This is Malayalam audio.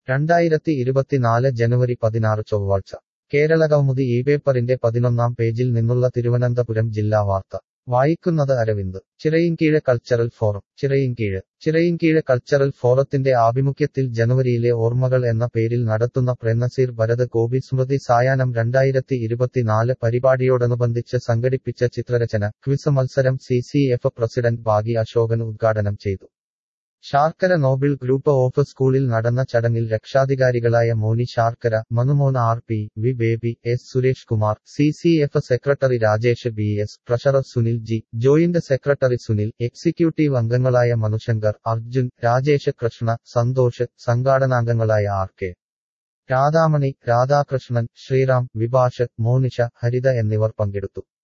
രണ്ടായിരത്തി ഇരുപത്തിനാല് ജനുവരി പതിനാറ് ചൊവ്വാഴ്ച കേരള കൗമുദി ഈ പേപ്പറിന്റെ പതിനൊന്നാം പേജിൽ നിന്നുള്ള തിരുവനന്തപുരം ജില്ലാ വാർത്ത വായിക്കുന്നത് Aravind Chirayinkeezhu cultural forum Chirayinkeezhu Chirayinkeezhu cultural ഫോറത്തിന്റെ ആഭിമുഖ്യത്തിൽ ജനുവരിയിലെ ഓർമ്മകൾ എന്ന പേരിൽ നടത്തുന്ന പ്രേംനസീർ ഭരത് ഗോപി സ്മൃതി സായാഹ്നം രണ്ടായിരത്തി ഇരുപത്തിനാല് പരിപാടിയോടനുബന്ധിച്ച് സംഘടിപ്പിച്ച ചിത്രരചന ക്വിസ് മത്സരം C C F president Bagi Ashokan ഉദ്ഘാടനം ചെയ്തു ശാർക്കര നോബിൾ ഗ്രൂപ്പ് ഓഫ് സ്കൂളിൽ നടന്ന ചടങ്ങിൽ രക്ഷാധികാരികളായ Moni Sarkara Manumon R P V Baby S Suresh Kumar C C F secretary Rajesh B S treasurer Sunil G joint secretary Sunil executive അംഗങ്ങളായ മനുശങ്കർ അർജുൻ രാജേഷ് കൃഷ്ണ സന്തോഷ് സംഘാടനാംഗങ്ങളായ ആർ കെ രാധാമണി രാധാകൃഷ്ണൻ ശ്രീറാം വിഭാഷ് മോനിഷ ഹരിത എന്നിവർ പങ്കെടുത്തു